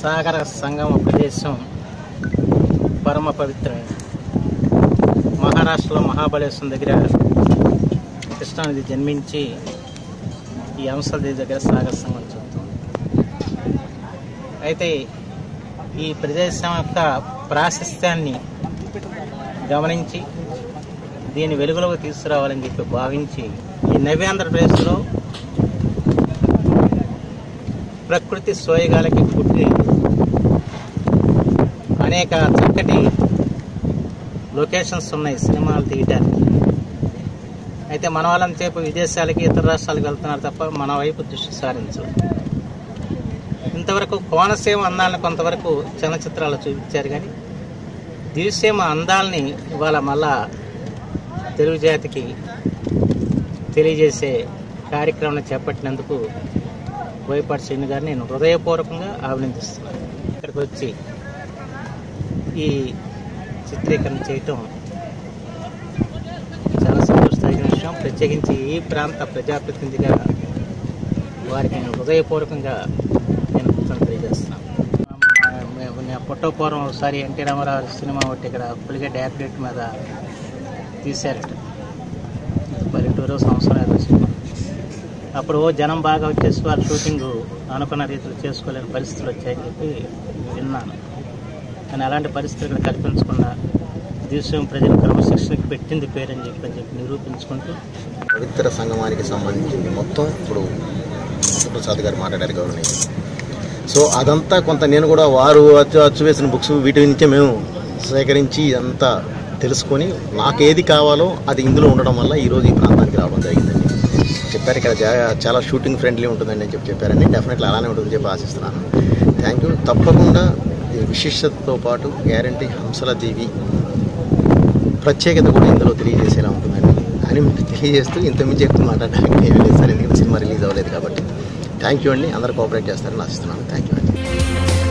సాగర సంగమ ప్రదేశం పరమ పవిత్రమైన మహారాష్ట్రలో మహాబలేశ్వరం దగ్గర కృష్ణానది జన్మించి ఈ అంశదేవి దగ్గర సాగర సంగమం చూద్దాం అయితే ఈ ప్రదేశం యొక్క ప్రాశస్త్యాన్ని గమనించి దీని వెలుగులోకి తీసుకురావాలని చెప్పి భావించి ఈ నవ్య ఆంధ్రప్రదేశ్లో ప్రకృతి సోయగాలకి పుట్టి అనేక చక్కటి లొకేషన్స్ ఉన్నాయి సినిమాలు తీయడానికి అయితే మన వాళ్ళని చెప్పి విదేశాలకి ఇతర రాష్ట్రాలకు వెళ్తున్నారు తప్ప మన వైపు దృష్టి సారించరు ఇంతవరకు కోనసీమ అందాలను కొంతవరకు చలనచిత్రాలు చూపించారు కానీ దివిసీమ అందాలని ఇవాళ మళ్ళా తెలుగు జాతికి తెలియజేసే కార్యక్రమం చేపట్టినందుకు బోయపాటి శ్రీను గారిని నేను హృదయపూర్వకంగా అభినందిస్తున్నాను ఇక్కడికి వచ్చి ఈ చిత్రీకరణ చేయటం చాలా సంతోషదాయక విషయం ప్రత్యేకించి ఈ ప్రాంత ప్రజాప్రతినిధిగా వారికి నేను హృదయపూర్వకంగా నేను కృతజ్ఞతలు తెలియజేస్తున్నాను మా- మేము నేను పుట్టపూర్వం ఒకసారి ఎన్టీ రామారావు సినిమా ఒకటి ఇక్కడ పులిగడ్డ యాక్డేట్ మీద తీశారట పల్లెటూరు సంవత్సరం ఏదో సినిమా అప్పుడు ఓ జనం బాగా వచ్చేసి వారు షూటింగ్ అనుకున్న రీతిలో చేసుకోలేని పరిస్థితులు వచ్చాయని చెప్పి విన్నాను కానీ అలాంటి పరిస్థితులు ఇక్కడ కల్పించకుండా దేశం ప్రజల క్రమశిక్షణకి పెట్టింది పేరని చెప్పి అని చెప్పి నిరూపించుకుంటూ పవిత్ర సంగమానికి సంబంధించింది మొత్తం ఇప్పుడు ప్రసాద్ గారు మాట్లాడారు గౌరవనీయ సో అదంతా కొంత నేను కూడా వారు అచ్చు అచ్చు వేసిన బుక్స్ వీటి నుంచే మేము సేకరించి అంతా తెలుసుకొని నాకు ఏది కావాలో అది ఇందులో ఉండడం వల్ల ఈరోజు ఈ ప్రాంతానికి రావడం జరిగిందండి చెప్పారు ఇక్కడ జా- చాలా షూటింగ్ ఫ్రెండ్లీ ఉంటుందండి అని చెప్పి చెప్పారండి డెఫినెట్లీ అలానే ఉంటుందని చెప్పి ఆశిస్తున్నాను థ్యాంక్ యూ తప్పకుండా ఈ విశిష్టతతో పాటు గ్యారంటీ హంసల దేవి ప్రత్యేకత కూడా ఇందులో తెలియజేసేలా ఉంటుందండి అని తెలియజేస్తూ ఇంతకుమించి ఎక్కువ మాట్లాడడానికి ఏమీ లేదు సార్ ఎందుకంటే సినిమా రిలీజ్ అవ్వలేదు కాబట్టి థ్యాంక్ యూ అండి అందరూ కోఆపరేట్ చేస్తారని ఆశిస్తున్నాను థ్యాంక్ యూ అండి